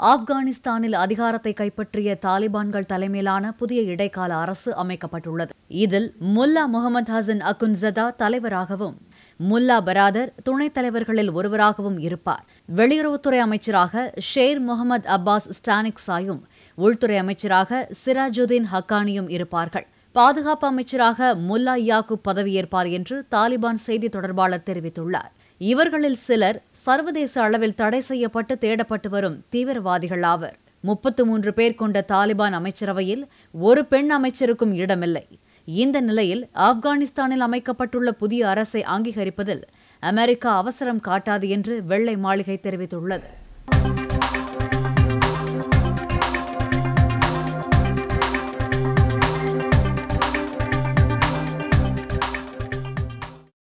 ஆப்கானிஸ்தானில் அதிகாரத்தை கைப்பற்றிய தாலிபான்கள் தலைமையிலான புதிய இடைக்கால அரசு அமைக்கப்பட்டுள்ளது இதில் முல்லா முகமது ஹசன் அகுன்சதா தலைவராகவும் முல்லா பராதர் துணைத் தலைவர்களில் ஒருவராகவும் இருப்பார் வெளியுறவுத்துறை அமைச்சராக ஷேர் முகமது அப்பாஸ் ஸ்டானிக்ஸாயும் உள்துறை அமைச்சராக சிராஜுதீன் ஹக்கானியும் இருப்பார்கள் பாதுகாப்பு அமைச்சராக முல்லா யாக்கூப் பதவியேற்பார் என்று தாலிபான் செய்தி தொடர்பாளர் தெரிவித்துள்ளார் இவர்களில் சிலர் சர்வதேச அளவில் தடை செய்யப்பட்டு தேடப்பட்டு வரும் தீவிரவாதிகள் ஆவர் முப்பத்து மூன்று பேர் கொண்ட தாலிபான் அமைச்சரவையில் ஒரு பெண் அமைச்சருக்கும் இடமில்லை இந்த நிலையில் ஆப்கானிஸ்தானில் அமைக்கப்பட்டுள்ள புதிய அரசை அங்கீகரிப்பதில் அமெரிக்கா அவசரம் காட்டாது என்று வெள்ளை மாளிகை தெரிவித்துள்ளது